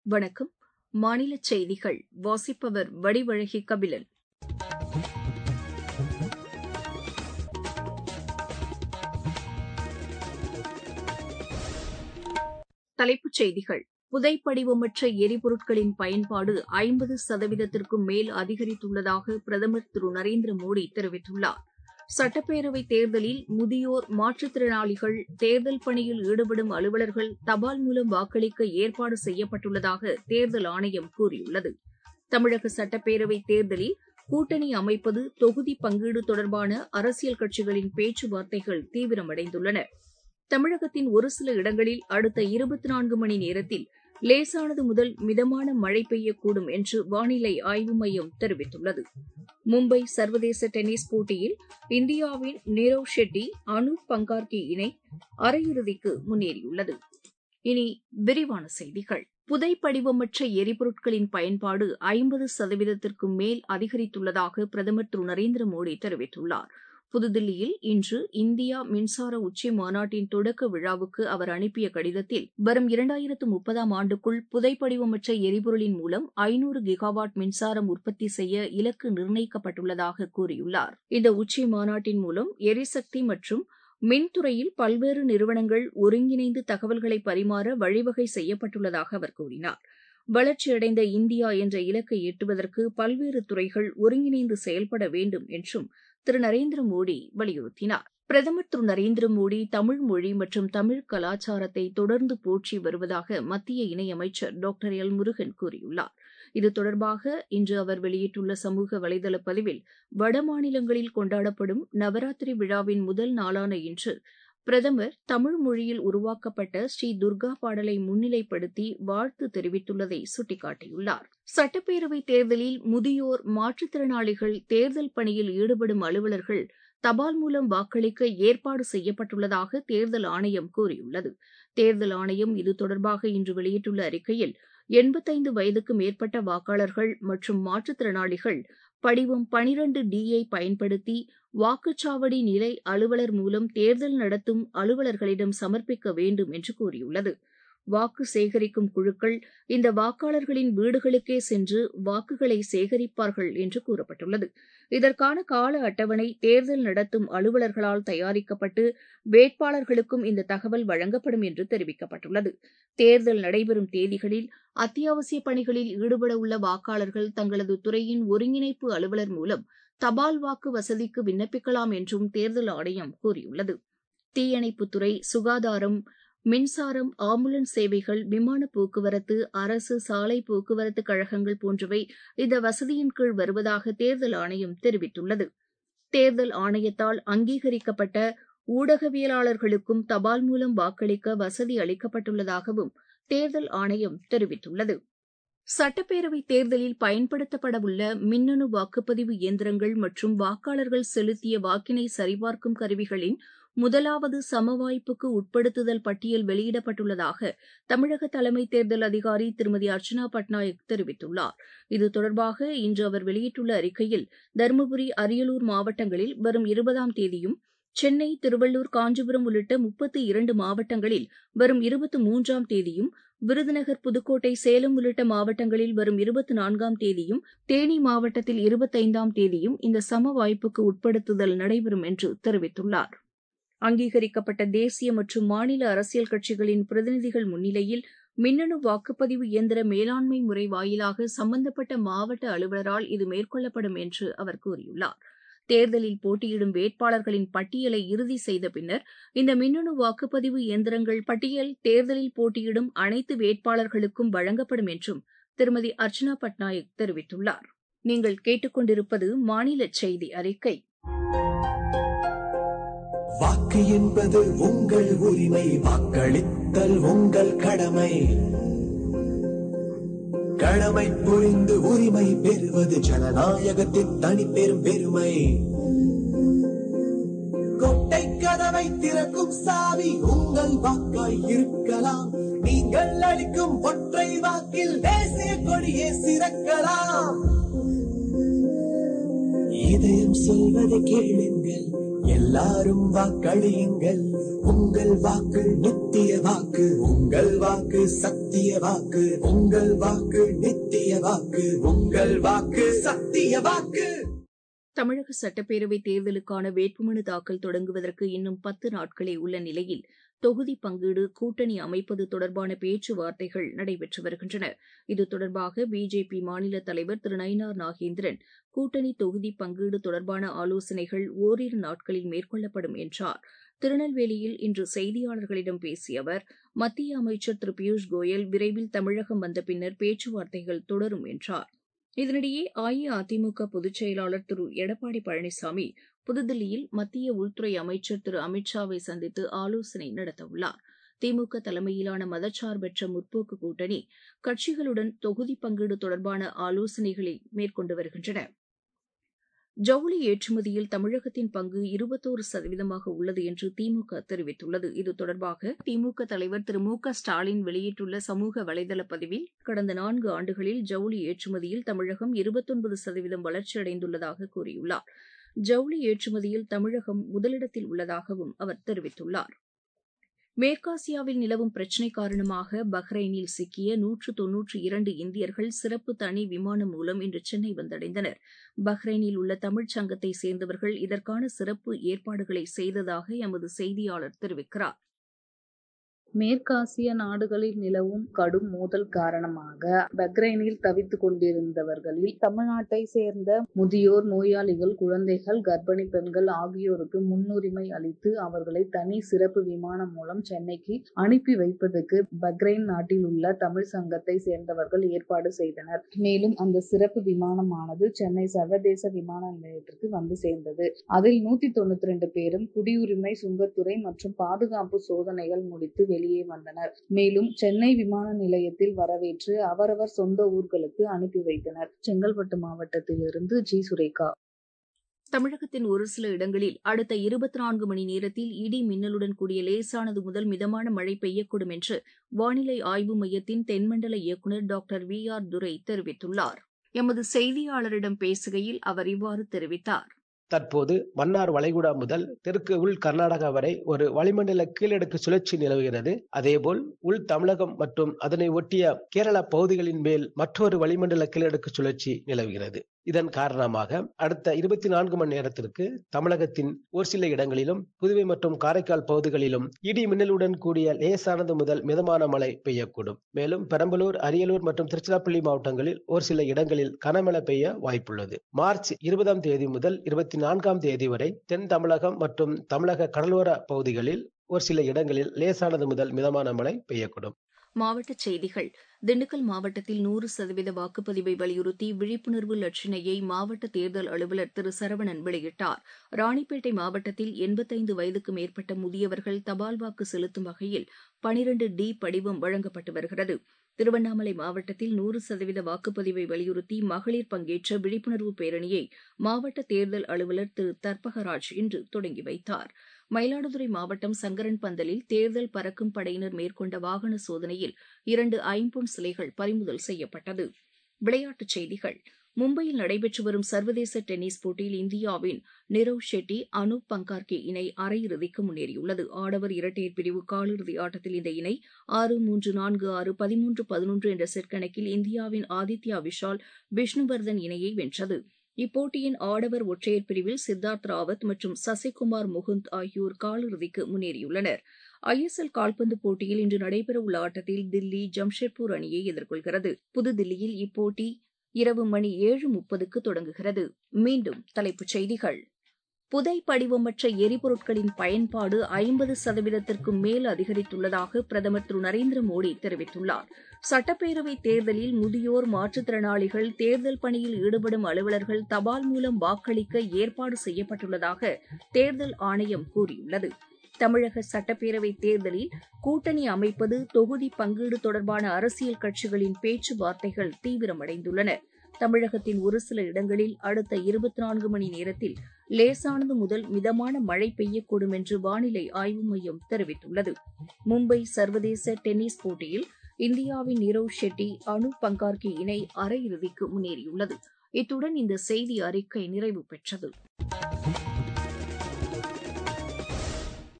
வணக்கம் மாநில செய்திகள் வாசிப்பவர் வடிவழகி கபிலன் தலைப்புச் செய்திகள் புதைப்படிவமற்ற எரிபொருட்களின் பயன்பாடு ஐம்பது சதவீதத்திற்கும் மேல் அதிகரித்துள்ளதாக பிரதமர் திரு நரேந்திர மோடி தெரிவித்துள்ளார் சட்டப்பேரவைத் தேர்தலில் முதியோர் மாற்றுத்திறனாளிகள் தேர்தல் பணியில் ஈடுபடும் அலுவலர்கள் தபால் மூலம் வாக்களிக்க ஏற்பாடு செய்யப்பட்டுள்ளதாக தேர்தல் ஆணையம் கூறியுள்ளது தமிழக சட்டப்பேரவைத் தேர்தலில் கூட்டணி அமைப்பது தொகுதி பங்கீடு தொடர்பான அரசியல் கட்சிகளின் பேச்சுவார்த்தைகள் தீவிரமடைந்துள்ளன தமிழகத்தின் ஒரு சில இடங்களில் அடுத்த இருபத்தி நான்கு மணி நேரத்தில் லேசானது முதல் மிதமான மழை பெய்யக்கூடும் என்று வானிலை ஆய்வு மையம் தெரிவித்துள்ளது மும்பை சர்வதேச டென்னிஸ் போட்டியில் இந்தியாவின் நீரவ் ஷெட்டி அனு பங்கார்கி இணை அரையிறுதிக்கு முன்னேறியுள்ளது இனி விரிவான செய்திகள் புதைப்படிவமற்ற எரிபொருட்களின் பயன்பாடு ஐம்பது சதவீதத்திற்கும் மேல் அதிகரித்துள்ளதாக பிரதமர் திரு நரேந்திர மோடி தெரிவித்துள்ளார் புதுதில்லியில் இன்று இந்தியா மின்சார உச்சி மாநாட்டின் தொடக்க விழாவுக்கு அவர் அனுப்பிய கடிதத்தில் வரும் இரண்டாயிரத்து முப்பதாம் ஆண்டுக்குள் புதைப்படிவமற்ற எரிபொருளின் மூலம் ஐநூறு கிகாவாட் மின்சாரம் உற்பத்தி செய்ய இலக்கு நிர்ணயிக்கப்பட்டுள்ளதாக கூறியுள்ளார் இந்த உச்சி மாநாட்டின் மூலம் எரிசக்தி மற்றும் மின்துறையில் பல்வேறு நிறுவனங்கள் ஒருங்கிணைந்து தகவல்களை பரிமாற வழிவகை செய்யப்பட்டுள்ளதாக அவர் கூறினார் வளர்ச்சியடைந்த இந்தியா என்ற இலக்கை எட்டுவதற்கு பல்வேறு துறைகள் ஒருங்கிணைந்து செயல்பட வேண்டும் என்றும் திரு நரேந்திர மோடி வலியுறுத்தினார் பிரதமர் திரு நரேந்திர மோடி தமிழ் மொழி மற்றும் தமிழ் கலாச்சாரத்தை தொடர்ந்து போற்றி வருவதாக மத்திய இணையமைச்சர் டாக்டர் எல் முருகன் கூறியுள்ளார் இது தொடர்பாக இன்று அவர் வெளியிட்டுள்ள சமூக வலைதள பதிவில் வடமாநிலங்களில் கொண்டாடப்படும் நவராத்திரி விழாவின் முதல் நாளான இன்று பிரதமர் தமிழ் மொழியில் உருவாக்கப்பட்ட ஸ்ரீ துர்கா பாடலை முன்னிலைப்படுத்தி வாழ்த்து தெரிவித்துள்ளதை சுட்டிக்காட்டியுள்ளார் சட்டப்பேரவைத் தேர்தலில் முதியோர் மாற்றுத்திறனாளிகள் தேர்தல் பணியில் ஈடுபடும் அலுவலர்கள் தபால் மூலம் வாக்களிக்க ஏற்பாடு செய்யப்பட்டுள்ளதாக தேர்தல் ஆணையம் கூறியுள்ளது தேர்தல் ஆணையம் இது தொடர்பாக இன்று வெளியிட்டுள்ள அறிக்கையில் எண்பத்தைந்து வயதுக்கு மேற்பட்ட வாக்காளர்கள் மற்றும் மாற்றுத்திறனாளிகள் படிவம் பனிரண்டு டியை பயன்படுத்தி வாக்குச்சாவடி நிலை அலுவலர் மூலம் தேர்தல் நடத்தும் அலுவலர்களிடம் சமர்ப்பிக்க வேண்டும் என்று கூறியுள்ளது வாக்கு சேகரிக்கும் குழுக்கள் இந்த வாக்காளர்களின் வீடுகளுக்கே சென்று வாக்குகளை சேகரிப்பார்கள் என்று கூறப்பட்டுள்ளது இதற்கான கால அட்டவணை தேர்தல் நடத்தும் அலுவலர்களால் தயாரிக்கப்பட்டு வேட்பாளர்களுக்கும் இந்த தகவல் வழங்கப்படும் என்று தெரிவிக்கப்பட்டுள்ளது தேர்தல் நடைபெறும் தேதிகளில் அத்தியாவசிய பணிகளில் ஈடுபட உள்ள வாக்காளர்கள் தங்களது துறையின் ஒருங்கிணைப்பு அலுவலர் மூலம் தபால் வாக்கு வசதிக்கு விண்ணப்பிக்கலாம் என்றும் தேர்தல் ஆணையம் கூறியுள்ளது தீயணைப்புத்துறை சுகாதாரம் மின்சாரம் ஆம்புலன்ஸ் சேவைகள் விமான போக்குவரத்து அரசு சாலை போக்குவரத்து கழகங்கள் போன்றவை இந்த வசதியின் கீழ் வருவதாக தேர்தல் ஆணையம் தெரிவித்துள்ளது தேர்தல் ஆணையத்தால் அங்கீகரிக்கப்பட்ட ஊடகவியலாளர்களுக்கும் தபால் மூலம் வாக்களிக்க வசதி அளிக்கப்பட்டுள்ளதாகவும் தேர்தல் ஆணையம் தெரிவித்துள்ளது சட்டப்பேரவைத் தேர்தலில் பயன்படுத்தப்படவுள்ள மின்னணு வாக்குப்பதிவு இயந்திரங்கள் மற்றும் வாக்காளர்கள் செலுத்திய வாக்கினை சரிபார்க்கும் கருவிகளின் முதலாவது சமவாய்ப்புக்கு உட்படுத்துதல் பட்டியல் வெளியிடப்பட்டுள்ளதாக தமிழக தலைமை தேர்தல் அதிகாரி திருமதி அர்ச்சனா பட்நாயக் தெரிவித்துள்ளார் இது தொடர்பாக இன்று அவர் வெளியிட்டுள்ள அறிக்கையில் தருமபுரி அரியலூர் மாவட்டங்களில் வரும் இருபதாம் தேதியும் சென்னை திருவள்ளூர் காஞ்சிபுரம் உள்ளிட்ட முப்பத்தி இரண்டு மாவட்டங்களில் வரும் இருபத்தி மூன்றாம் தேதியும் விருதுநகர் புதுக்கோட்டை சேலம் உள்ளிட்ட மாவட்டங்களில் வரும் இருபத்தி நான்காம் தேதியும் தேனி மாவட்டத்தில் இருபத்தைந்தாம் தேதியும் இந்த சம வாய்ப்புக்கு உட்படுத்துதல் நடைபெறும் என்று தெரிவித்துள்ளார் அங்கீகரிக்கப்பட்ட தேசிய மற்றும் மாநில அரசியல் கட்சிகளின் பிரதிநிதிகள் முன்னிலையில் மின்னணு வாக்குப்பதிவு இயந்திர மேலாண்மை முறை வாயிலாக சம்பந்தப்பட்ட மாவட்ட அலுவலரால் இது மேற்கொள்ளப்படும் என்று அவர் கூறியுள்ளார் தேர்தலில் போட்டியிடும் வேட்பாளர்களின் பட்டியலை இறுதி செய்த பின்னர் இந்த மின்னணு வாக்குப்பதிவு இயந்திரங்கள் பட்டியல் தேர்தலில் போட்டியிடும் அனைத்து வேட்பாளர்களுக்கும் வழங்கப்படும் என்றும் திருமதி அர்ச்சனா பட்நாயக் தெரிவித்துள்ளார் நீங்கள் கேட்டுக்கொண்டிருப்பது மாநில செய்தி அறிக்கை வாக்கு என்பது உங்கள் உரிமை வாக்களித்தல் உங்கள் கடமை கடமை புரிந்து உரிமை பெறுவது ஜனநாயகத்தின் தனி பெரும் பெருமை கொட்டை கதவை திறக்கும் சாவி உங்கள் வாக்காய் இருக்கலாம் நீங்கள் அளிக்கும் ஒற்றை வாக்கில் தேசிய கொடியே சிறக்கலாம் இதயம் சொல்வதை கேளுங்கள் எல்லாரும் வாக்களியுங்கள் உங்கள் வாக்கு நித்திய வாக்கு உங்கள் வாக்கு சத்திய வாக்கு உங்கள் வாக்கு நித்திய வாக்கு உங்கள் வாக்கு சத்திய வாக்கு தமிழக சட்டப்பேரவை தேர்தலுக்கான வேட்புமனு தாக்கல் தொடங்குவதற்கு இன்னும் பத்து நாட்களே உள்ள நிலையில் தொகுதி பங்கீடு கூட்டணி அமைப்பது தொடர்பான பேச்சுவார்த்தைகள் நடைபெற்று வருகின்றன இது தொடர்பாக பிஜேபி மாநில தலைவர் திரு நயினார் நாகேந்திரன் கூட்டணி தொகுதி பங்கீடு தொடர்பான ஆலோசனைகள் ஓரிரு நாட்களில் மேற்கொள்ளப்படும் என்றார் திருநெல்வேலியில் இன்று செய்தியாளர்களிடம் பேசிய அவர் மத்திய அமைச்சர் திரு பியூஷ் கோயல் விரைவில் தமிழகம் வந்த பின்னர் பேச்சுவார்த்தைகள் தொடரும் என்றார் இதனிடையே அஇஅதிமுக பொதுச் செயலாளர் திரு எடப்பாடி பழனிசாமி புதுதில்லியில் மத்திய உள்துறை அமைச்சர் திரு அமித்ஷாவை சந்தித்து ஆலோசனை நடத்தவுள்ளார் திமுக தலைமையிலான மதச்சார்பற்ற முற்போக்கு கூட்டணி கட்சிகளுடன் தொகுதி பங்கீடு தொடர்பான ஆலோசனைகளை மேற்கொண்டு வருகின்றன ஜவுளி ஏற்றுமதியில் தமிழகத்தின் பங்கு இருபத்தோரு சதவீதமாக உள்ளது என்று திமுக தெரிவித்துள்ளது இது தொடர்பாக திமுக தலைவர் திரு மு க ஸ்டாலின் வெளியிட்டுள்ள சமூக வலைதள பதிவில் கடந்த நான்கு ஆண்டுகளில் ஜவுளி ஏற்றுமதியில் தமிழகம் இருபத்தொன்பது சதவீதம் வளர்ச்சியடைந்துள்ளதாக கூறியுள்ளார் ஜவுளி ஏற்றுமதியில் தமிழகம் முதலிடத்தில் உள்ளதாகவும் அவர் தெரிவித்துள்ளார் மேற்காசியாவில் நிலவும் பிரச்சினை காரணமாக பஹ்ரைனில் சிக்கிய நூற்று தொன்னூற்று இரண்டு இந்தியர்கள் சிறப்பு தனி விமானம் மூலம் இன்று சென்னை வந்தடைந்தனர் பஹ்ரைனில் உள்ள தமிழ்ச் சங்கத்தை சேர்ந்தவர்கள் இதற்கான சிறப்பு ஏற்பாடுகளை செய்ததாக எமது செய்தியாளர் தெரிவிக்கிறார் மேற்காசிய நாடுகளில் நிலவும் கடும் மோதல் காரணமாக பக்ரைனில் தவித்துக் கொண்டிருந்தவர்களில் தமிழ்நாட்டை சேர்ந்த முதியோர் நோயாளிகள் குழந்தைகள் கர்ப்பிணி பெண்கள் ஆகியோருக்கு முன்னுரிமை அளித்து அவர்களை தனி சிறப்பு விமானம் மூலம் சென்னைக்கு அனுப்பி வைப்பதற்கு பக்ரைன் நாட்டில் உள்ள தமிழ் சங்கத்தை சேர்ந்தவர்கள் ஏற்பாடு செய்தனர் மேலும் அந்த சிறப்பு விமானமானது சென்னை சர்வதேச விமான நிலையத்திற்கு வந்து சேர்ந்தது அதில் நூத்தி தொண்ணூத்தி ரெண்டு பேரும் குடியுரிமை சுங்கத்துறை மற்றும் பாதுகாப்பு சோதனைகள் முடித்து வெளியே வந்தனர் மேலும் சென்னை விமான நிலையத்தில் வரவேற்று அவரவர் சொந்த ஊர்களுக்கு அனுப்பி வைத்தனர் செங்கல்பட்டு மாவட்டத்திலிருந்து ஜி சுரேகா தமிழகத்தின் ஒரு சில இடங்களில் அடுத்த இருபத்தி நான்கு மணி நேரத்தில் இடி மின்னலுடன் கூடிய லேசானது முதல் மிதமான மழை பெய்யக்கூடும் என்று வானிலை ஆய்வு மையத்தின் தென்மண்டல இயக்குநர் டாக்டர் வி ஆர் துரை தெரிவித்துள்ளார் எமது செய்தியாளரிடம் பேசுகையில் அவர் இவ்வாறு தெரிவித்தார் தற்போது மன்னார் வளைகுடா முதல் தெற்கு உள் கர்நாடகா வரை ஒரு வளிமண்டல கீழடுக்கு சுழற்சி நிலவுகிறது அதேபோல் உள் தமிழகம் மற்றும் அதனை ஒட்டிய கேரள பகுதிகளின் மேல் மற்றொரு வளிமண்டல கீழடுக்கு சுழற்சி நிலவுகிறது இதன் காரணமாக அடுத்த இருபத்தி நான்கு மணி நேரத்திற்கு தமிழகத்தின் ஒரு சில இடங்களிலும் புதுவை மற்றும் காரைக்கால் பகுதிகளிலும் இடி மின்னலுடன் கூடிய லேசானது முதல் மிதமான மழை பெய்யக்கூடும் மேலும் பெரம்பலூர் அரியலூர் மற்றும் திருச்சிராப்பள்ளி மாவட்டங்களில் ஒரு சில இடங்களில் கனமழை பெய்ய வாய்ப்புள்ளது மார்ச் இருபதாம் தேதி முதல் இருபத்தி நான்காம் தேதி வரை தென் தமிழகம் மற்றும் தமிழக கடலோர பகுதிகளில் ஒரு சில இடங்களில் லேசானது முதல் மிதமான மழை பெய்யக்கூடும் மாவட்டச் செய்திகள் திண்டுக்கல் மாவட்டத்தில் நூறு சதவீத வாக்குப்பதிவை வலியுறுத்தி விழிப்புணர்வு லட்சினையை மாவட்ட தேர்தல் அலுவலர் திரு சரவணன் வெளியிட்டார் ராணிப்பேட்டை மாவட்டத்தில் எண்பத்தைந்து வயதுக்கு மேற்பட்ட முதியவர்கள் தபால் வாக்கு செலுத்தும் வகையில் பனிரண்டு டி படிவம் வழங்கப்பட்டு வருகிறது திருவண்ணாமலை மாவட்டத்தில் நூறு சதவீத வாக்குப்பதிவை வலியுறுத்தி மகளிர் பங்கேற்ற விழிப்புணர்வு பேரணியை மாவட்ட தேர்தல் அலுவலர் திரு தர்பகராஜ் இன்று தொடங்கி வைத்தார் மயிலாடுதுறை மாவட்டம் சங்கரன் பந்தலில் தேர்தல் பறக்கும் படையினர் மேற்கொண்ட வாகன சோதனையில் இரண்டு ஐம்பொன் சிலைகள் பறிமுதல் செய்யப்பட்டது விளையாட்டுச் செய்திகள் மும்பையில் நடைபெற்று வரும் சர்வதேச டென்னிஸ் போட்டியில் இந்தியாவின் நிரவ் ஷெட்டி அனூப் பங்கார்கே இணை அரையிறுதிக்கு முன்னேறியுள்ளது ஆடவர் இரட்டையர் பிரிவு காலிறுதி ஆட்டத்தில் இந்த இணை ஆறு மூன்று நான்கு ஆறு பதிமூன்று பதினொன்று என்ற செட் கணக்கில் இந்தியாவின் ஆதித்யா விஷால் விஷ்ணுவர்தன் இணையை வென்றது இப்போட்டியின் ஆடவர் ஒற்றையர் பிரிவில் சித்தார்த் ராவத் மற்றும் சசிகுமார் முகுந்த் ஆகியோர் காலிறுதிக்கு முன்னேறியுள்ளனர் ஐஎஸ்எல் கால்பந்து போட்டியில் இன்று நடைபெறவுள்ள ஆட்டத்தில் தில்லி ஜம்ஷெட்பூர் அணியை எதிர்கொள்கிறது புதுதில்லியில் இப்போட்டி இரவு மணி ஏழு முப்பதுக்கு தொடங்குகிறது மீண்டும் தலைப்புச் செய்திகள் புதை படிவமற்ற எரிபொருட்களின் பயன்பாடு ஐம்பது சதவீதத்திற்கும் மேல் அதிகரித்துள்ளதாக பிரதமர் திரு நரேந்திர மோடி தெரிவித்துள்ளார் சட்டப்பேரவை தேர்தலில் முதியோர் மாற்றுத்திறனாளிகள் தேர்தல் பணியில் ஈடுபடும் அலுவலர்கள் தபால் மூலம் வாக்களிக்க ஏற்பாடு செய்யப்பட்டுள்ளதாக தேர்தல் ஆணையம் கூறியுள்ளது தமிழக சட்டப்பேரவை தேர்தலில் கூட்டணி அமைப்பது தொகுதி பங்கீடு தொடர்பான அரசியல் கட்சிகளின் பேச்சுவார்த்தைகள் தீவிரமடைந்துள்ளன தமிழகத்தின் ஒரு சில இடங்களில் அடுத்த இருபத்தி நான்கு மணி நேரத்தில் லேசானது முதல் மிதமான மழை பெய்யக்கூடும் என்று வானிலை ஆய்வு மையம் தெரிவித்துள்ளது மும்பை சர்வதேச டென்னிஸ் போட்டியில் இந்தியாவின் நீரவ் ஷெட்டி அனு பங்கார்கி இணை அரையிறுதிக்கு முன்னேறியுள்ளது இத்துடன் இந்த செய்தி அறிக்கை நிறைவு பெற்றது